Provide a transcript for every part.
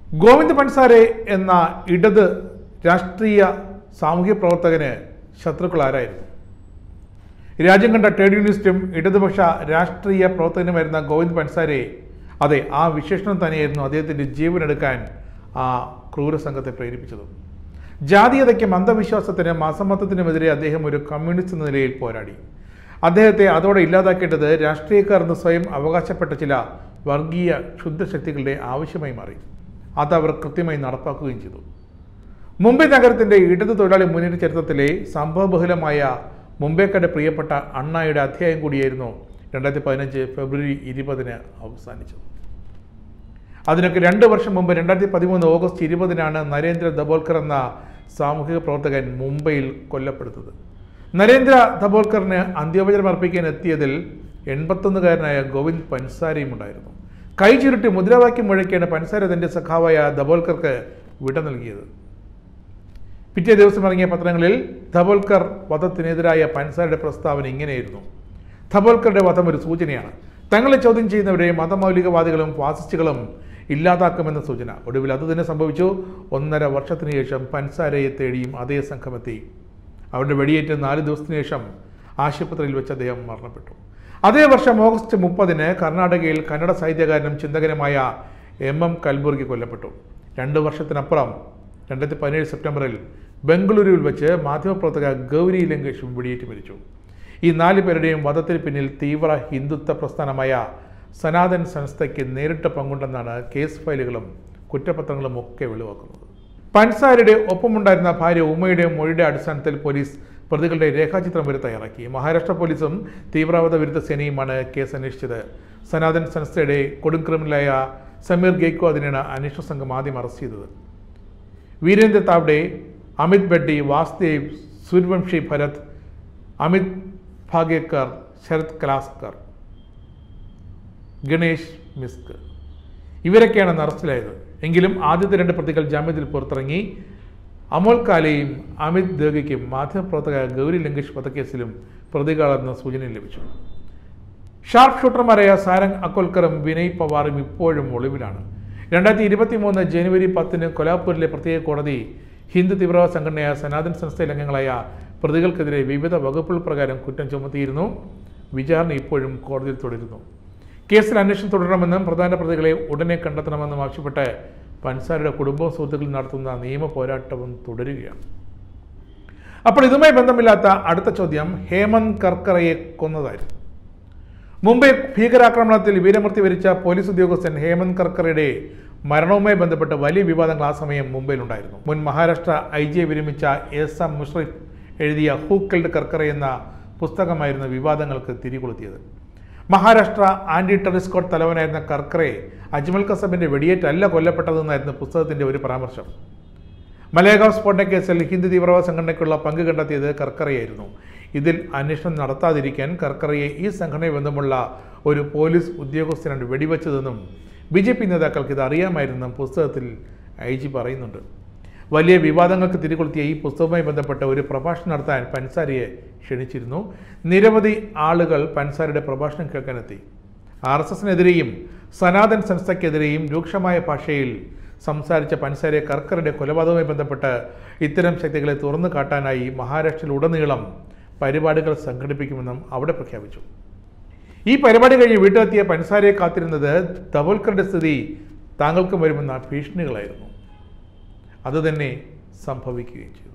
ഗോവിന്ദ് പൻസാരെ എന്ന ഇടത് രാഷ്ട്രീയ സാമൂഹ്യ പ്രവർത്തകന് ശത്രുക്കൾ ആരായിരുന്നു രാജ്യം കണ്ട ട്രേഡ് യൂണിയനിസ്റ്റും ഇടതുപക്ഷ രാഷ്ട്രീയ പ്രവർത്തകനുമായിരുന്ന ഗോവിന്ദ് പൻസാരെ അതെ ആ വിശേഷണം തന്നെയായിരുന്നു അദ്ദേഹത്തിൻ്റെ ജീവനെടുക്കാൻ ആ ക്രൂര സംഘത്തെ പ്രേരിപ്പിച്ചത് ജാതീയതയ്ക്കും അന്ധവിശ്വാസത്തിനും അസമത്വത്തിനുമെതിരെ അദ്ദേഹം ഒരു കമ്മ്യൂണിസ്റ്റ് എന്ന നിലയിൽ പോരാടി അദ്ദേഹത്തെ അതോടെ ഇല്ലാതാക്കേണ്ടത് രാഷ്ട്രീയക്കാർ എന്ന് സ്വയം അവകാശപ്പെട്ട ചില വർഗീയ ക്ഷുദ്രശക്തികളുടെ ആവശ്യമായി മാറി അത് അവർ കൃത്യമായി നടപ്പാക്കുകയും ചെയ്തു മുംബൈ നഗരത്തിന്റെ ഇടതു തൊഴിലാളി മുന്നേറ്റ ചരിത്രത്തിലെ സംഭവബഹുലമായ മുംബൈക്കാരുടെ പ്രിയപ്പെട്ട അണ്ണായുടെ അധ്യായം കൂടിയായിരുന്നു രണ്ടായിരത്തി പതിനഞ്ച് ഫെബ്രുവരി ഇരുപതിന് അവസാനിച്ചത് അതിനൊക്കെ രണ്ട് വർഷം മുമ്പ് രണ്ടായിരത്തി പതിമൂന്ന് ഓഗസ്റ്റ് ഇരുപതിനാണ് നരേന്ദ്ര ദബോൽക്കർ എന്ന സാമൂഹിക പ്രവർത്തകൻ മുംബൈയിൽ കൊല്ലപ്പെടുന്നത് നരേന്ദ്ര ദബോൽക്കറിന് അന്ത്യോപചാരം അർപ്പിക്കാൻ എത്തിയതിൽ എൺപത്തൊന്നുകാരനായ ഗോവിന്ദ് പൻസാരയും ഉണ്ടായിരുന്നു കൈ ചുരുട്ടി മുദ്രാവാക്യം മുഴക്കിയാണ് പൻസാര തന്റെ സഖാവായ ദബോൽക്കർക്ക് വിട നൽകിയത് പിറ്റേ ദിവസം ഇറങ്ങിയ പത്രങ്ങളിൽ ധബോൽക്കർ വധത്തിനെതിരായ പൻസാരയുടെ പ്രസ്താവന ഇങ്ങനെയായിരുന്നു ധബോൽക്കറുടെ വധം ഒരു സൂചനയാണ് തങ്ങളെ ചോദ്യം ചെയ്യുന്നവരെ മതമൗലികവാദികളും ഫാസിസ്റ്റുകളും ഇല്ലാതാക്കുമെന്ന സൂചന ഒടുവിൽ അത് തന്നെ സംഭവിച്ചു ഒന്നര വർഷത്തിനു ശേഷം പൻസാരയെ തേടിയും അതേ സംഘമെത്തി അവരുടെ വെടിയേറ്റ് നാല് ദിവസത്തിനു ശേഷം ആശുപത്രിയിൽ വെച്ച് അദ്ദേഹം മരണപ്പെട്ടു അതേ വർഷം ഓഗസ്റ്റ് മുപ്പതിന് കർണാടകയിൽ കന്നഡ സാഹിത്യകാരനും ചിന്തകനുമായ എം എം കൽബുർഗി കൊല്ലപ്പെട്ടു രണ്ട് വർഷത്തിനപ്പുറം രണ്ടായിരത്തി പതിനേഴ് സെപ്റ്റംബറിൽ ബംഗളൂരുവിൽ വെച്ച് മാധ്യമപ്രവർത്തക ഗൗരി ലങ്കേഷും വെടിയേറ്റ് മരിച്ചു ഈ നാല് പേരുടെയും വധത്തിന് പിന്നിൽ തീവ്ര ഹിന്ദുത്വ പ്രസ്ഥാനമായ സനാതൻ സംസ്ഥയ്ക്ക് നേരിട്ട് പങ്കുണ്ടെന്നാണ് കേസ് ഫയലുകളും കുറ്റപത്രങ്ങളും ഒക്കെ വെളിവാക്കുന്നത് പൻസാരയുടെ ഒപ്പമുണ്ടായിരുന്ന ഭാര്യ ഉമ്മയുടെ മൊഴിയുടെ അടിസ്ഥാനത്തിൽ പോലീസ് പ്രതികളുടെ രേഖാചിത്രം വരെ തയ്യാറാക്കി മഹാരാഷ്ട്ര പോലീസും തീവ്രവാദ വിരുദ്ധ സേനയുമാണ് കേസ് അന്വേഷിച്ചത് സനാതൻ സംസ്ഥയുടെ കൊടും ക്രിമിനലായ സമീർ ഗെയ്ക്കോ അതിനാണ് അന്വേഷണ സംഘം ആദ്യം അറസ്റ്റ് ചെയ്തത് വീരേന്ദ്ര താവ്ഡെ അമിത് ബെഡ്ഡി വാസുദേവ് സൂര്യവംശി ഭരത് അമിത് ഭാഗ്യക്കർ ശരത് കലാസ്കർ ഗണേഷ് മിസ്ക് ഇവരൊക്കെയാണ് അന്ന് അറസ്റ്റിലായത് എങ്കിലും ആദ്യത്തെ രണ്ട് പ്രതികൾ ജാമ്യത്തിൽ പുറത്തിറങ്ങി അമോൽ കാലയും അമിത് ദേഗയ്ക്കും മാധ്യമപ്രവർത്തക ഗൗരി ലങ്കേഷ് വധക്കേസിലും പ്രതികളെന്ന സൂചന ലഭിച്ചു ഷാർപ്പ് ഷൂട്ടർമാരായ സാരംഗ് അക്കോൽക്കറും വിനയ് പവാറും ഇപ്പോഴും ഒളിവിലാണ് രണ്ടായിരത്തി ഇരുപത്തി മൂന്ന് ജനുവരി പത്തിന് കൊലാപൂരിലെ പ്രത്യേക കോടതി ഹിന്ദു തീവ്രവാദ സംഘടനയായ സനാതൻ സംസ്ഥയിലെ അംഗങ്ങളായ പ്രതികൾക്കെതിരെ വിവിധ വകുപ്പുകൾ പ്രകാരം കുറ്റം ചുമത്തിയിരുന്നു വിചാരണ ഇപ്പോഴും കോടതിയിൽ തുടരുന്നു കേസിൽ അന്വേഷണം തുടരണമെന്നും പ്രധാന പ്രതികളെ ഉടനെ കണ്ടെത്തണമെന്നും ആവശ്യപ്പെട്ട് പൻസാരയുടെ കുടുംബവും സുഹൃത്തുക്കളും നടത്തുന്ന നിയമ പോരാട്ടവും തുടരുകയാണ് അപ്പോൾ ഇതുമായി ബന്ധമില്ലാത്ത അടുത്ത ചോദ്യം ഹേമന്ത് കർക്കറയെ കൊന്നതായിരുന്നു മുംബൈ ഭീകരാക്രമണത്തിൽ വീരമൃത്യു വരിച്ച പോലീസ് ഉദ്യോഗസ്ഥൻ ഹേമന്ത് കർക്കറയുടെ മരണവുമായി ബന്ധപ്പെട്ട് വലിയ വിവാദങ്ങൾ ആ സമയം മുംബൈയിലുണ്ടായിരുന്നു മുൻ മഹാരാഷ്ട്ര ഐ ജിയെ വിരമിച്ച എസ് എം മുഷ്രിഫ് എഴുതിയ ഹൂ കിൽഡ് കർക്കറ എന്ന പുസ്തകമായിരുന്നു വിവാദങ്ങൾക്ക് തിരികൊളുത്തിയത് മഹാരാഷ്ട്ര ആന്റി ടെററിസ്റ്റ് സ്ക്വാഡ് തലവനായിരുന്ന കർക്കറെ അജ്മൽ കസബിന്റെ വെടിയേറ്റല്ല കൊല്ലപ്പെട്ടതെന്നായിരുന്നു പുസ്തകത്തിന്റെ ഒരു പരാമർശം മലേഗാവ് സ്ഫോടന കേസിൽ ഹിന്ദു തീവ്രവാദ സംഘടനയ്ക്കുള്ള പങ്ക് കണ്ടെത്തിയത് കർക്കറയായിരുന്നു ഇതിൽ അന്വേഷണം നടത്താതിരിക്കാൻ കർക്കറയെ ഈ സംഘടനയെ ബന്ധമുള്ള ഒരു പോലീസ് ഉദ്യോഗസ്ഥനാണ് വെടിവെച്ചതെന്നും ബി ജെ പി നേതാക്കൾക്ക് ഇത് അറിയാമായിരുന്നെന്നും പുസ്തകത്തിൽ ഐ ജി പറയുന്നുണ്ട് വലിയ വിവാദങ്ങൾക്ക് തിരികൊളുത്തിയ ഈ പുസ്തകവുമായി ബന്ധപ്പെട്ട ഒരു പ്രഭാഷണം നടത്താൻ പൻസാരിയെ ക്ഷണിച്ചിരുന്നു നിരവധി ആളുകൾ പൻസാരിയുടെ പ്രഭാഷണം കേൾക്കാനെത്തി ആർ എസ് എസിനെതിരെയും സനാതൻ സംസ്ഥയ്ക്കെതിരെയും രൂക്ഷമായ ഭാഷയിൽ സംസാരിച്ച പൻസാരെ കർക്കറുടെ കൊലപാതകവുമായി ബന്ധപ്പെട്ട് ഇത്തരം ശക്തികളെ തുറന്നു കാട്ടാനായി മഹാരാഷ്ട്രയിലുടനീളം പരിപാടികൾ സംഘടിപ്പിക്കുമെന്നും അവിടെ പ്രഖ്യാപിച്ചു ഈ പരിപാടി കഴിഞ്ഞ് വീട്ടിലെത്തിയ പൻസാരയെ കാത്തിരുന്നത് തവോൽക്കറുടെ സ്ഥിതി താങ്കൾക്കും വരുമെന്ന ഭീഷണികളായിരുന്നു അതുതന്നെ സംഭവിക്കുകയും ചെയ്തു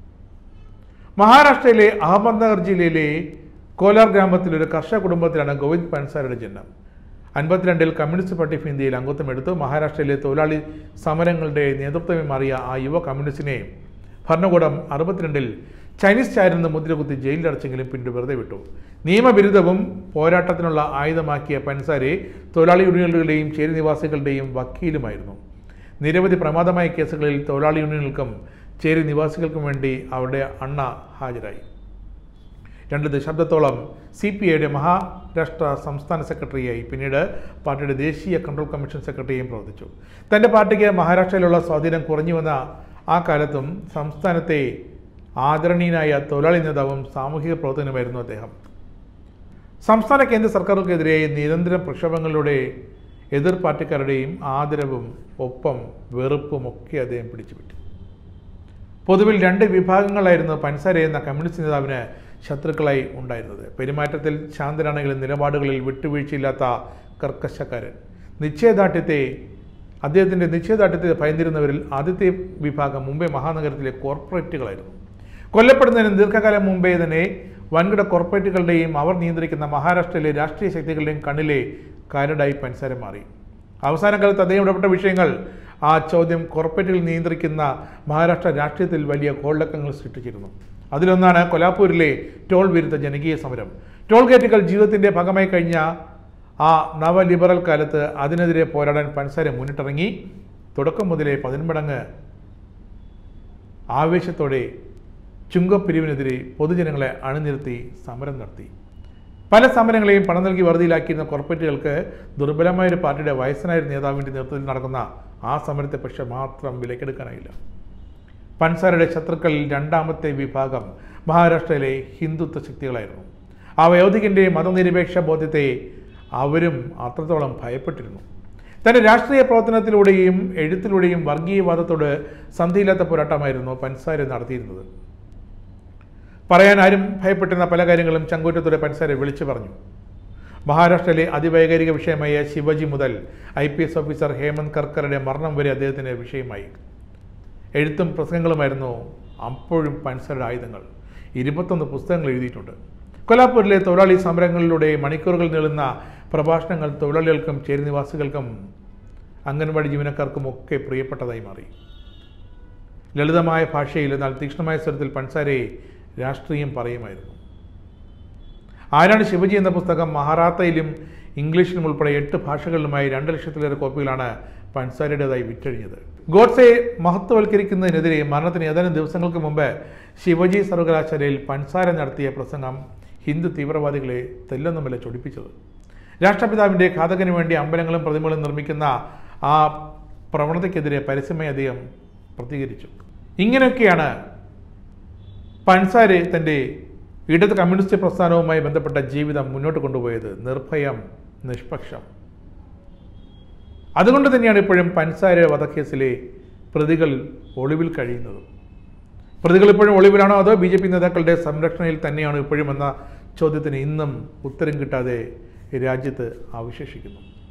മഹാരാഷ്ട്രയിലെ അഹമ്മദ്നഗർ ജില്ലയിലെ കോലാർ ഗ്രാമത്തിൽ ഒരു കർഷക കുടുംബത്തിലാണ് ഗോവിന്ദ് പൻസാരയുടെ ജന്മം അൻപത്തിരണ്ടിൽ കമ്മ്യൂണിസ്റ്റ് പാർട്ടി ഓഫ് ഇന്ത്യയിൽ അംഗത്വം എടുത്തു മഹാരാഷ്ട്രയിലെ തൊഴിലാളി സമരങ്ങളുടെ നേതൃത്വമായി മാറിയ ആ യുവ കമ്മ്യൂണിസ്റ്റിനെ ഭരണകൂടം അറുപത്തിരണ്ടിൽ ചൈനീസ് ചാരെന്ന് മുദ്രകുത്തി ജയിലിലടച്ചെങ്കിലും പിന്നീട് വെറുതെ വിട്ടു നിയമവിരുദ്ധവും പോരാട്ടത്തിനുള്ള ആയുധമാക്കിയ പൻസാരെ തൊഴിലാളി യൂണിയനുകളുടെയും ചേരി നിവാസികളുടെയും വക്കീലുമായിരുന്നു നിരവധി പ്രമാദമായ കേസുകളിൽ തൊഴിലാളി യൂണിയനുകൾക്കും ചേരി നിവാസികൾക്കും വേണ്ടി അവരുടെ അണ്ണ ഹാജരായി രണ്ട് ദശാബ്ദത്തോളം സി പി ഐയുടെ മഹാരാഷ്ട്ര സംസ്ഥാന സെക്രട്ടറിയായി പിന്നീട് പാർട്ടിയുടെ ദേശീയ കൺട്രോൾ കമ്മീഷൻ സെക്രട്ടറിയായും പ്രവർത്തിച്ചു തൻ്റെ പാർട്ടിക്ക് മഹാരാഷ്ട്രയിലുള്ള സ്വാധീനം കുറഞ്ഞു വന്ന ആ കാലത്തും സംസ്ഥാനത്തെ ആദരണീയനായ തൊഴിലാളി നേതാവും സാമൂഹിക പ്രവർത്തകനുമായിരുന്നു അദ്ദേഹം സംസ്ഥാന കേന്ദ്ര സർക്കാരുകൾക്കെതിരെ നിരന്തരം പ്രക്ഷോഭങ്ങളിലൂടെ എതിർ പാർട്ടിക്കാരുടെയും ആദരവും ഒപ്പം വെറുപ്പും ഒക്കെ അദ്ദേഹം പിടിച്ചുപറ്റി പൊതുവിൽ രണ്ട് വിഭാഗങ്ങളായിരുന്നു പൻസാര എന്ന കമ്മ്യൂണിസ്റ്റ് നേതാവിന് ശത്രുക്കളായി ഉണ്ടായിരുന്നത് പെരുമാറ്റത്തിൽ ശാന്തനാണെങ്കിലും നിലപാടുകളിൽ വിട്ടുവീഴ്ചയില്ലാത്ത കർക്കശക്കാരൻ നിശ്ചയദാർഢ്യത്തെ അദ്ദേഹത്തിൻ്റെ നിശ്ചയദാർഢ്യത്തെ ഭയന്നിരുന്നവരിൽ ആദ്യത്തെ വിഭാഗം മുംബൈ മഹാനഗരത്തിലെ കോർപ്പറേറ്റുകളായിരുന്നു കൊല്ലപ്പെടുന്നതിന് ദീർഘകാലം മുമ്പേ തന്നെ വൻകിട കോർപ്പറേറ്റുകളുടെയും അവർ നിയന്ത്രിക്കുന്ന മഹാരാഷ്ട്രയിലെ രാഷ്ട്രീയ ശക്തികളുടെയും കണ്ണിലെ കാരടായി പൻസാര മാറി അവസാന കാലത്ത് അദ്ദേഹം ഇടപെട്ട വിഷയങ്ങൾ ആ ചോദ്യം കോർപ്പറേറ്റുകൾ നിയന്ത്രിക്കുന്ന മഹാരാഷ്ട്ര രാഷ്ട്രീയത്തിൽ വലിയ കോളിളക്കങ്ങൾ സൃഷ്ടിച്ചിരുന്നു അതിലൊന്നാണ് കൊലാപൂരിലെ ടോൾ വിരുദ്ധ ജനകീയ സമരം ടോൾ ഗേറ്റുകൾ ജീവിതത്തിൻ്റെ ഭാഗമായി കഴിഞ്ഞ ആ നവ ലിബറൽ കാലത്ത് അതിനെതിരെ പോരാടാൻ പൻസാര മുന്നിട്ടിറങ്ങി തുടക്കം മുതലേ പതിന്മടങ്ങ് ആവേശത്തോടെ ചുങ്കപ്പിരിവിനെതിരെ പൊതുജനങ്ങളെ അണിനിരത്തി സമരം നടത്തി പല സമരങ്ങളെയും പണം നൽകി വെറുതെയിലാക്കിയിരുന്ന കോർപ്പറേറ്റുകൾക്ക് ദുർബലമായ ഒരു പാർട്ടിയുടെ വയസ്സനായ ഒരു നേതാവിൻ്റെ നേതൃത്വത്തിൽ നടക്കുന്ന ആ സമരത്തെ പക്ഷെ മാത്രം വിലക്കെടുക്കാനായില്ല പൻസാരയുടെ ശത്രുക്കളിൽ രണ്ടാമത്തെ വിഭാഗം മഹാരാഷ്ട്രയിലെ ഹിന്ദുത്വ ശക്തികളായിരുന്നു ആ വയോധികൻ്റെ മതനിരപേക്ഷ ബോധ്യത്തെ അവരും അത്രത്തോളം ഭയപ്പെട്ടിരുന്നു തൻ്റെ രാഷ്ട്രീയ പ്രവർത്തനത്തിലൂടെയും എഴുത്തിലൂടെയും വർഗീയവാദത്തോട് സന്ധിയില്ലാത്ത പോരാട്ടമായിരുന്നു പൻസാര നടത്തിയിരുന്നത് പറയാൻ ആരും ഭയപ്പെട്ടിരുന്ന പല കാര്യങ്ങളും ചങ്കൂറ്റത്തോടെ പൻസാര വിളിച്ചു പറഞ്ഞു മഹാരാഷ്ട്രയിലെ അതിവൈകാരിക വിഷയമായ ശിവജി മുതൽ I P S officer Hemant കർക്കറുടെ മരണം വരെ അദ്ദേഹത്തിന് വിഷയമായി എഴുത്തും പ്രസംഗങ്ങളുമായിരുന്നു അപ്പോഴും പൻസാരയുടെ ആയുധങ്ങൾ ഇരുപത്തൊന്ന് പുസ്തകങ്ങൾ എഴുതിയിട്ടുണ്ട് കൊലാപൂരിലെ തൊഴിലാളി സമരങ്ങളിലൂടെ മണിക്കൂറുകൾ നീളുന്ന പ്രഭാഷണങ്ങൾ തൊഴിലാളികൾക്കും ചേരിനിവാസികൾക്കും അംഗൻവാടി ജീവനക്കാർക്കും ഒക്കെ പ്രിയപ്പെട്ടതായി മാറി ലളിതമായ ഭാഷയിൽ എന്നാൽ തീക്ഷ്ണമായ സ്വരത്തിൽ പൻസാരയെ രാഷ്ട്രീയം പറയുമായിരുന്നു ആരാണ് ശിവജി എന്ന പുസ്തകം മഹാരാത്തയിലും ഇംഗ്ലീഷിലും ഉൾപ്പെടെ എട്ട് ഭാഷകളിലുമായി രണ്ട് ലക്ഷത്തിലേറെ കോപ്പികളാണ് പൻസാരയുടേതായി വിറ്റഴിഞ്ഞത് ഗോഡ്സെ മഹത്വവൽക്കരിക്കുന്നതിനെതിരെ മരണത്തിന് ഏതാനും ദിവസങ്ങൾക്ക് മുമ്പ് ശിവജി സർവകലാശാലയിൽ പൻസാര നടത്തിയ പ്രസംഗം ഹിന്ദു തീവ്രവാദികളെ തെല്ലെന്നുമല്ല ചൊടിപ്പിച്ചത് രാഷ്ട്രപിതാവിൻ്റെ ഘാതകന് വേണ്ടി അമ്പലങ്ങളും പ്രതിമകളും നിർമ്മിക്കുന്ന ആ പ്രവണതയ്ക്കെതിരെ പരസ്യമായി അദ്ദേഹം പ്രതികരിച്ചു ഇങ്ങനെയൊക്കെയാണ് പൻസാരെ തൻ്റെ ഇടത് കമ്മ്യൂണിസ്റ്റ് പ്രസ്ഥാനവുമായി ബന്ധപ്പെട്ട ജീവിതം മുന്നോട്ട് കൊണ്ടുപോയത് നിർഭയം നിഷ്പക്ഷം അതുകൊണ്ട് തന്നെയാണ് ഇപ്പോഴും പൻസാര വധക്കേസിലെ പ്രതികൾ ഒളിവിൽ കഴിയുന്നത് പ്രതികൾ ഇപ്പോഴും ഒളിവിലാണോ അതോ ബി ജെ പി നേതാക്കളുടെ സംരക്ഷണയിൽ തന്നെയാണോ ഇപ്പോഴും എന്ന ചോദ്യത്തിന് ഇന്നും ഉത്തരം കിട്ടാതെ രാജ്യത്ത് അവശേഷിക്കുന്നു